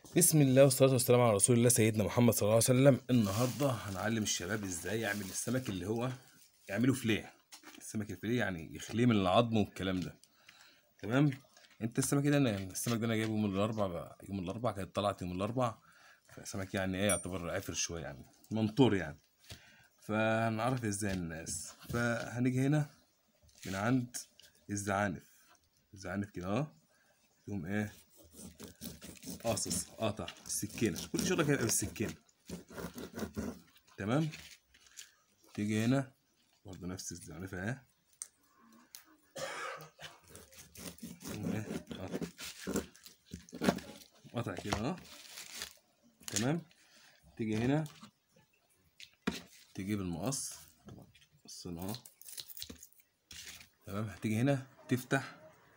بسم الله والصلاة والسلام على رسول الله سيدنا محمد صلى الله عليه وسلم النهاردة هنعلم الشباب ازاي يعمل السمك اللي هو يعمله فيليه السمك الفيليه يعني يخليه من العظم والكلام ده تمام انت السمك ده انا السمك ده انا جايبه من الاربع بقى يوم الاربع كانت طلعت يوم الاربع فسمك يعني ايه يعتبر عفر شوية يعني منطور يعني فهنعرف ازاي الناس فهنيجي هنا من عند الزعانف الزعانف كده اه يقوم ايه قاصص قاطع السكينة كل شغلك هيبقى بالسكينة تمام تيجي هنا برضه نفس الزعنفة اهي تقوم ايه قاطع قاطع كده اهو تمام تيجي هنا تجيب المقص طبعا قصنا اهو تمام هتيجي هنا تفتح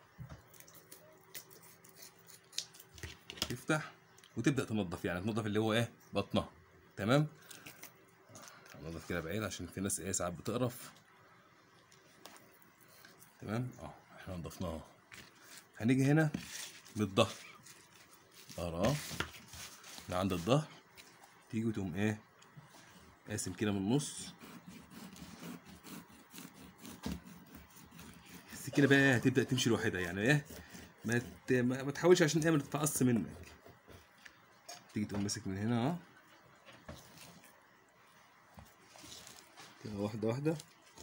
تفتح وتبدا تنظف يعني تنظف اللي هو ايه بطنها تمام هنظف كده بعيد عشان في ناس ايه ساعات بتقرف تمام اه احنا نضفناها هنيجي هنا بالظهر ظهر اه من عند الظهر تيجي وتقوم ايه قاسم كده من النص السكينه بقى إيه هتبدا تمشي لوحدها يعني ايه ما ت... ما ما تحاولش عشان ايه ما تتقص منك تيجي تقوم ماسك من هنا اهو كده واحده واحده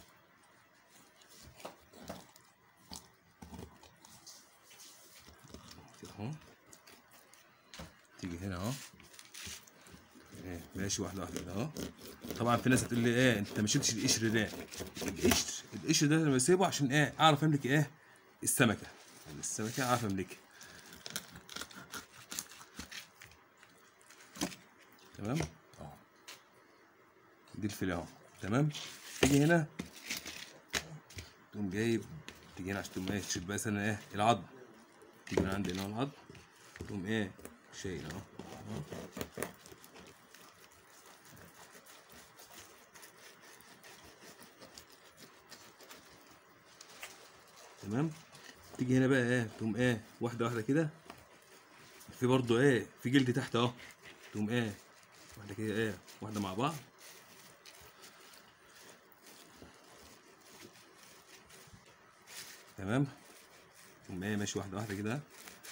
كده اهو تيجي هنا اهو إيه، ماشي واحده واحده كده اهو طبعا في ناس هتقول لي ايه انت ما شلتش القشر ده القشر القشر ده انا بسيبه عشان ايه اعرف املك ايه السمكه يعني السمكه اعرف املكها تمام اهو دي الفيله اهو تمام تيجي هنا تقوم جايب تيجي هنا عشان تقوم ايه تشيل مثلا ايه العظم تيجي من عند هنا العظم تقوم ايه شايل اهو أهو. تمام تيجي هنا بقى ايه تقوم ايه واحده واحده كده في برضو ايه في جلد تحت اهو تقوم ايه واحده كده ايه واحده مع بعض تمام تقوم ايه ماشي واحده واحده كده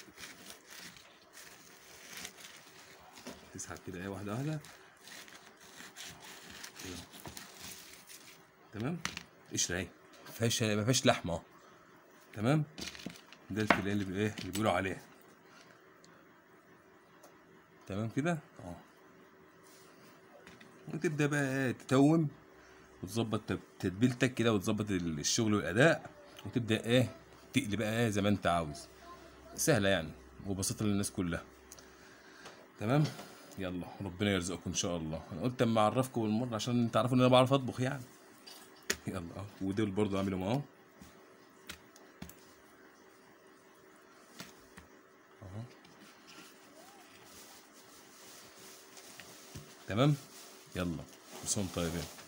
تسحب كده ايه واحده واحده كده. تمام قشره اهي ما فيهاش ما فيهاش لحمه اهو تمام ده الفيليه اللي بي- ايه اللي بيقولوا عليه تمام كده اه وتبدا بقى ايه تتوم وتظبط تب- تتبيلتك كده وتظبط ال- الشغل والاداء وتبدا ايه تقلي بقى ايه زي ما انت عاوز سهله يعني وبسيطه للناس كلها تمام يلا ربنا يرزقكم ان شاء الله انا قلت اما اعرفكم بالمره عشان تعرفوا ان انا بعرف اطبخ يعني يلا اه ودول برضو اعملهم اهو تمام يلا كل سنه وانتم طيبين